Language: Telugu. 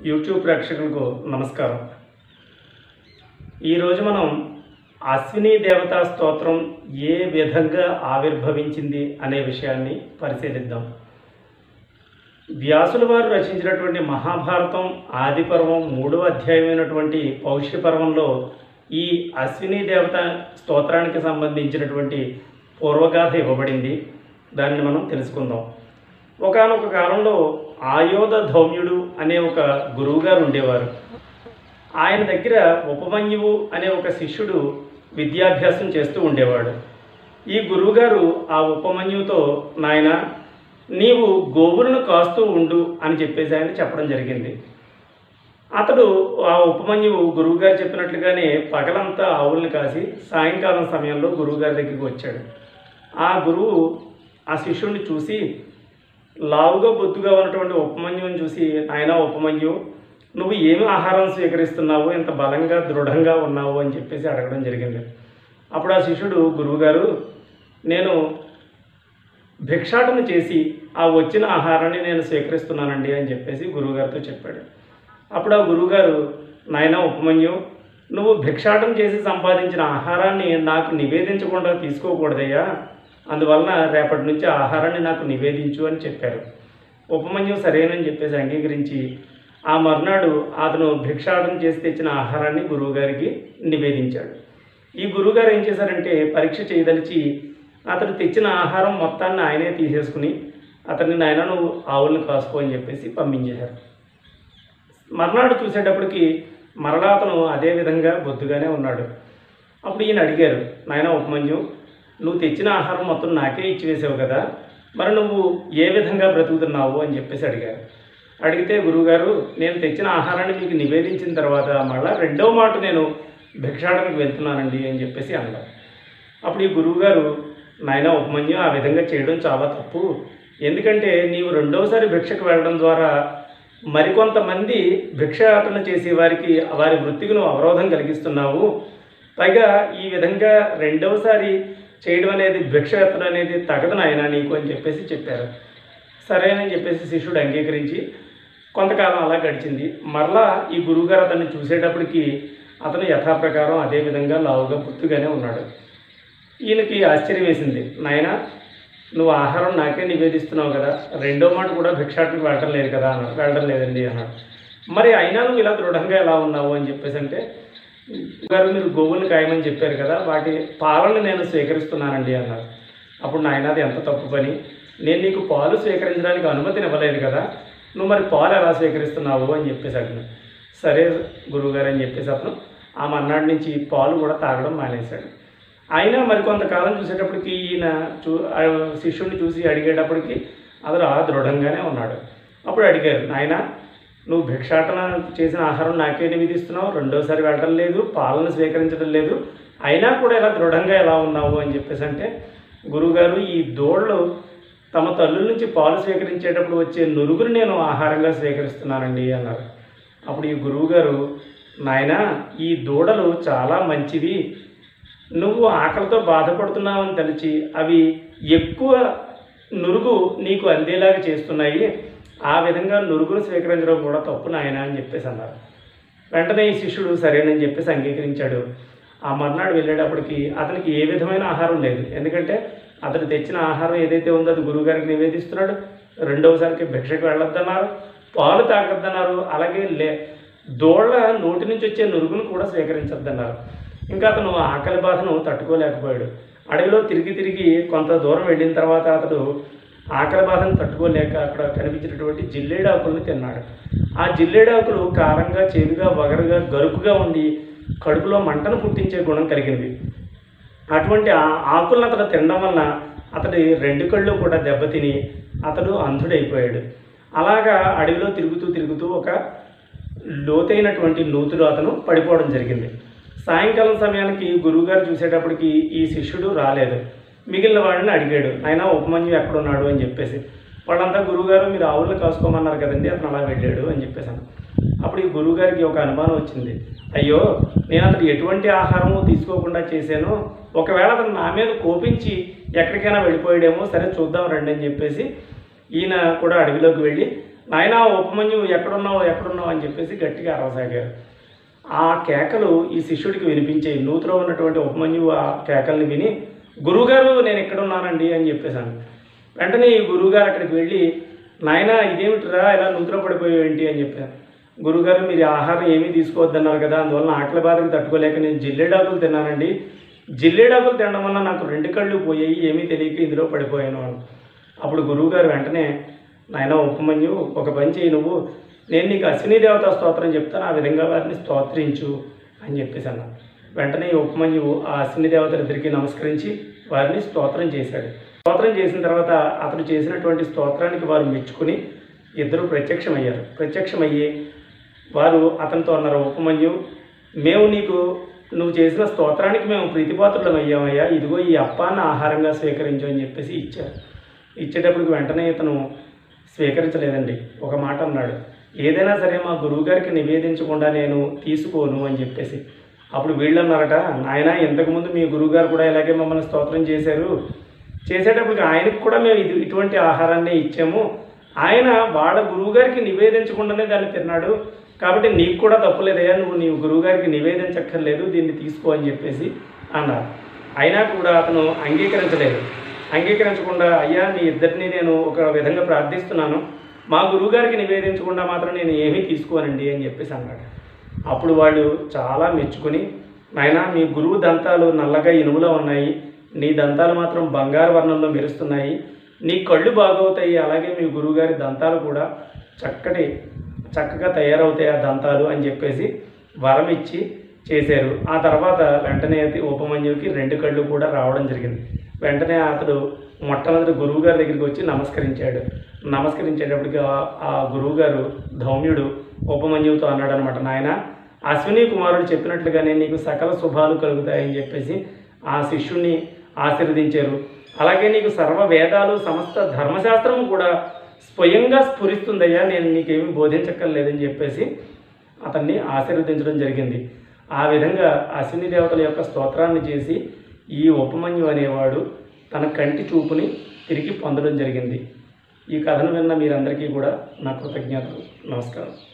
యూట్యూబ్ ప్రేక్షకులకు నమస్కారం ఈరోజు మనం అశ్విని దేవతా స్తోత్రం ఏ విధంగా ఆవిర్భవించింది అనే విషయాన్ని పరిశీలిద్దాం వ్యాసుల వారు రచించినటువంటి మహాభారతం ఆది పర్వం మూడవ అధ్యాయమైనటువంటి పౌష్య పర్వంలో ఈ అశ్విని దేవత స్తోత్రానికి సంబంధించినటువంటి పూర్వగాథ ఇవ్వబడింది దానిని మనం తెలుసుకుందాం ఒకానొక కాలంలో ఆయోధ ధౌమ్యుడు అనే ఒక గురువుగారు ఉండేవారు ఆయన దగ్గర ఉపమన్యువు అనే ఒక శిష్యుడు విద్యాభ్యాసం చేస్తూ ఉండేవాడు ఈ గురువుగారు ఆ ఉపమన్యువుతో నాయన నీవు గోవులను కాస్తూ ఉండు అని చెప్పేసి ఆయన చెప్పడం జరిగింది అతడు ఆ ఉపమన్యువు గురువుగారు చెప్పినట్లుగానే పగలంతా ఆవుల్ని కాసి సాయంకాలం సమయంలో గురువుగారి దగ్గరికి వచ్చాడు ఆ గురువు ఆ శిష్యుడిని చూసి లావుగా బొద్దుగా ఉన్నటువంటి ఉపమన్యువుని చూసి ఆయన ఉపమన్యు నువ్వు ఏమి ఆహారం స్వీకరిస్తున్నావు ఇంత బలంగా దృఢంగా ఉన్నావు అని చెప్పేసి అడగడం జరిగింది అప్పుడు ఆ శిష్యుడు గురువుగారు నేను భిక్షాటన చేసి ఆ వచ్చిన ఆహారాన్ని నేను స్వీకరిస్తున్నానండి అని చెప్పేసి గురువుగారితో చెప్పాడు అప్పుడు ఆ గురువుగారు నాయన ఉపమన్యు నువ్వు భిక్షాటం చేసి సంపాదించిన ఆహారాన్ని నాకు నివేదించకుండా తీసుకోకూడదయ్యా అందువలన రేపటి నుంచి ఆ ఆహారాన్ని నాకు నివేదించు అని చెప్పారు ఉపమన్యు సరేనని చెప్పేసి అంగీకరించి ఆ మర్నాడు అతను భిక్షాటం చేసి తెచ్చిన ఆహారాన్ని గురువుగారికి నివేదించాడు ఈ గురువుగారు ఏం చేశారంటే పరీక్ష చేయదలిచి అతడు తెచ్చిన ఆహారం మొత్తాన్ని ఆయనే తీసేసుకుని అతన్ని నాయన నువ్వు ఆవుల్ని కాసుకో అని చెప్పేసి పంపించేశారు మర్నాడు చూసేటప్పటికి మరలా అతను అదే విధంగా బొద్దుగానే ఉన్నాడు అప్పుడు ఈయన అడిగారు నాయన ఉపమన్యు నువ్వు తెచ్చిన ఆహారం మొత్తం నాకే ఇచ్చివేసావు కదా మరి నువ్వు ఏ విధంగా బ్రతుకుతున్నావు అని చెప్పేసి అడిగారు అడిగితే గురువుగారు నేను తెచ్చిన ఆహారాన్ని మీకు నివేదించిన తర్వాత మళ్ళా రెండవ మాట నేను భిక్షాటనకు వెళ్తున్నానండి అని చెప్పేసి అన్నారు అప్పుడు ఈ గురువుగారు నాయన ఉపమన్యు ఆ విధంగా చేయడం చాలా తప్పు ఎందుకంటే నీవు రెండవసారి భిక్షకు వెళ్ళడం ద్వారా మరికొంతమంది భిక్షాటన చేసే వారికి వారి వృత్తికి నువ్వు అవరోధం కలిగిస్తున్నావు పైగా ఈ విధంగా రెండవసారి చేయడం అనేది భిక్షయాత్ర అనేది తగదు నాయన నీకు అని చెప్పేసి చెప్పారు సరేనని చెప్పేసి శిష్యుడు అంగీకరించి కొంతకాలం అలా గడిచింది మరలా ఈ గురువుగారు అతన్ని చూసేటప్పటికి అతను యథాప్రకారం అదే విధంగా లావుగా గుర్తుగానే ఉన్నాడు ఈయనకి ఆశ్చర్యం వేసింది నాయన నువ్వు ఆహారం నాకే నివేదిస్తున్నావు కదా రెండో మాట కూడా భిక్షాటనకు వెళ్ళడం లేదు కదా అన్నాడు వెళ్ళడం లేదండి అన్నాడు మరి అయినా నువ్వు ఇలా దృఢంగా ఎలా ఉన్నావు అని చెప్పేసి అంటే గారు మీరు గోవులు కాయమని చెప్పారు కదా వాటి పాలను నేను స్వీకరిస్తున్నానండి అన్నారు అప్పుడు నాయన అది ఎంత తప్పు పని నేను నీకు పాలు స్వీకరించడానికి అనుమతిని ఇవ్వలేదు కదా నువ్వు మరి పాలు ఎలా స్వీకరిస్తున్నావు అని చెప్పేసి అడిగిన సరే గురువుగారు అని చెప్పేసి అతను ఆ మర్నాడు నుంచి పాలు కూడా తాగడం మానేశాడు అయినా మరి కొంతకాలం చూసేటప్పటికి ఈయన చూ ఆ శిష్యుడిని చూసి అడిగేటప్పటికి అతను ఆ దృఢంగానే ఉన్నాడు అప్పుడు అడిగారు నాయన నువ్వు భిక్షాటన చేసిన ఆహారం నాకే నివేదిస్తున్నావు రెండోసారి వెళ్ళడం లేదు పాలన స్వీకరించడం లేదు అయినా కూడా ఇలా దృఢంగా ఎలా ఉన్నావు అని చెప్పేసి అంటే గురువుగారు ఈ దోళ్ళు తమ తల్లుల నుంచి పాలు స్వీకరించేటప్పుడు వచ్చే నురుగును నేను ఆహారంగా స్వీకరిస్తున్నానండి అన్నారు అప్పుడు ఈ గురువుగారు నాయన ఈ దూడలు చాలా మంచివి నువ్వు ఆకలితో బాధపడుతున్నావని తలిచి అవి ఎక్కువ నురుగు నీకు అందేలాగా చేస్తున్నాయి ఆ విధంగా నురుగును స్వీకరించడం కూడా తప్పు నాయన అని చెప్పేసి అన్నారు వెంటనే ఈ శిష్యుడు సరేనని చెప్పేసి అంగీకరించాడు ఆ మర్నాడు వెళ్ళేటప్పటికి అతనికి ఏ విధమైన ఆహారం లేదు ఎందుకంటే అతను తెచ్చిన ఆహారం ఏదైతే ఉందో అది గురువుగారికి నివేదిస్తున్నాడు రెండవసారికి భిక్షకు వెళ్ళొద్దన్నారు పాలు తాగొద్దన్నారు అలాగే లే దోళ్ళ నోటి నుంచి వచ్చే నురుగును కూడా స్వీకరించొద్దన్నారు ఇంకా అతను ఆకలి బాధను తట్టుకోలేకపోయాడు అడవిలో తిరిగి తిరిగి కొంత దూరం వెళ్ళిన తర్వాత అతడు ఆకలి బాధను తట్టుకోలేక అక్కడ కనిపించినటువంటి జిల్లేడాకులను తిన్నాడు ఆ జిల్లేడాకులు కారంగా చేదుగా వగరుగా గరుకుగా ఉండి కడుపులో మంటను పుట్టించే గుణం కలిగింది అటువంటి ఆ ఆకులను అతను తినడం వలన అతడి రెండు కళ్ళు కూడా దెబ్బతిని అతడు అంధుడైపోయాడు అలాగా అడవిలో తిరుగుతూ తిరుగుతూ ఒక లోతైనటువంటి నూతులో అతను పడిపోవడం జరిగింది సాయంకాలం సమయానికి గురువుగారు చూసేటప్పటికి ఈ శిష్యుడు రాలేదు మిగిలిన వాడిని అడిగాడు ఆయన ఉపమన్యు ఎక్కడున్నాడు అని చెప్పేసి వాళ్ళంతా గురువుగారు మీరు ఆవులను కాసుకోమన్నారు కదండి అతను అలా వెళ్ళాడు అని చెప్పేసాను అప్పుడు ఈ గురువుగారికి ఒక అనుమానం వచ్చింది అయ్యో నేను అతను ఎటువంటి ఆహారము తీసుకోకుండా చేశాను ఒకవేళ అతను నా మీద కోపించి ఎక్కడికైనా వెళ్ళిపోయాడేమో సరే చూద్దాం రండి అని చెప్పేసి ఈయన కూడా అడవిలోకి వెళ్ళి నాయనా ఉపమన్యు ఎక్కడున్నావు ఎక్కడున్నావు అని చెప్పేసి గట్టిగా అరవసాగారు ఆ కేకలు ఈ శిష్యుడికి వినిపించాయి నూతిలో ఉన్నటువంటి ఉపమన్యువు ఆ కేకల్ని విని గురువుగారు నేను ఎక్కడున్నానండి అని చెప్పేశాను వెంటనే ఈ గురువుగారు అక్కడికి వెళ్ళి నాయన ఇదేమిటిరా ఇలా నూతిలో పడిపోయావు ఏంటి అని చెప్పాను గురువుగారు మీరు ఆహారం ఏమీ తీసుకోవద్దన్నారు కదా అందువల్ల ఆకలి బాధకు తట్టుకోలేక నేను జిల్లేడాకులు తిన్నానండి జిల్లేడాకులు తినడం వల్ల నాకు రెండు కళ్ళు పోయాయి ఏమీ తెలియక ఇందులో పడిపోయాను అని అప్పుడు గురువుగారు వెంటనే నాయన ఉపమన్యు ఒక పని చేయి నువ్వు నేను నీకు అశ్విని దేవత స్తోత్రం చెప్తాను ఆ విధంగా వారిని స్తోత్రించు అని చెప్పేసి అన్న వెంటనే ఈ ఉపమన్యువు ఆ అశ్విని దేవతలిద్దరికీ నమస్కరించి వారిని స్తోత్రం చేశాడు స్తోత్రం చేసిన తర్వాత అతడు చేసినటువంటి స్తోత్రానికి వారు మెచ్చుకుని ఇద్దరు ప్రత్యక్షమయ్యారు ప్రత్యక్షమయ్యి వారు అతనితో అన్నారు ఉపమన్యు మేము నీకు నువ్వు చేసిన స్తోత్రానికి మేము ప్రీతిపాత్రులం అయ్యామయ్యా ఇదిగో ఈ అప్పాన్ని ఆహారంగా స్వీకరించు అని చెప్పేసి ఇచ్చారు ఇచ్చేటప్పటికి వెంటనే ఇతను స్వీకరించలేదండి ఒక మాట అన్నాడు ఏదైనా సరే మా గురువుగారికి నివేదించకుండా నేను తీసుకోను అని చెప్పేసి అప్పుడు వీళ్ళు అన్నారట నాయన ఇంతకుముందు మీ గురువుగారు కూడా ఇలాగే మమ్మల్ని స్తోత్రం చేశారు చేసేటప్పటికి ఆయనకు కూడా మేము ఇది ఇటువంటి ఆహారాన్ని ఇచ్చాము ఆయన వాళ్ళ గురువుగారికి నివేదించకుండానే దాన్ని తిన్నాడు కాబట్టి నీకు కూడా తప్పులేదయ్యా నువ్వు నీ గురువుగారికి నివేదించక్కర్లేదు దీన్ని తీసుకో అని చెప్పేసి అన్నారు అయినా కూడా అతను అంగీకరించలేదు అంగీకరించకుండా అయ్యా మీ ఇద్దరిని నేను ఒక విధంగా ప్రార్థిస్తున్నాను మా గురువుగారికి నివేదించకుండా మాత్రం నేను ఏమీ తీసుకోనండి అని చెప్పేసి అన్నాడు అప్పుడు వాళ్ళు చాలా మెచ్చుకొని నాయన మీ గురువు దంతాలు నల్లగా ఇనుములో ఉన్నాయి నీ దంతాలు మాత్రం బంగారు వర్ణంలో మెరుస్తున్నాయి నీ కళ్ళు బాగవుతాయి అలాగే మీ గురువుగారి దంతాలు కూడా చక్కటి చక్కగా తయారవుతాయి ఆ దంతాలు అని చెప్పేసి వరం ఇచ్చి చేశారు ఆ తర్వాత వెంటనే అది ఉపమన్యుకి రెండు కళ్ళు కూడా రావడం జరిగింది వెంటనే అతడు మొట్టమొదటి గురువు గారి దగ్గరికి వచ్చి నమస్కరించాడు నమస్కరించేటప్పటికి ఆ- ఆ గురువు గారు ధౌమ్యుడు ఉపమన్యువుతో అన్నాడు అనమాట నాయన అశ్విని కుమారుడు చెప్పినట్లుగానే నీకు సకల శుభాలు కలుగుతాయని చెప్పేసి ఆ శిష్యుణ్ణి ఆశీర్వదించారు అలాగే నీకు సర్వ వేదాలు సమస్త ధర్మశాస్త్రము కూడా స్వయంగా స్ఫురిస్తుందయ్యా నేను నీకేమీ బోధించక్కర్లేదని చెప్పేసి అతన్ని ఆశీర్వదించడం జరిగింది ఆ విధంగా అశ్విని దేవతల యొక్క స్తోత్రాన్ని చేసి ఈ ఉపమన్యు అనేవాడు తన కంటి చూపుని తిరిగి పొందడం జరిగింది ఈ కథను విన్న మీరందరికీ కూడా నా కృతజ్ఞతలు నమస్కారం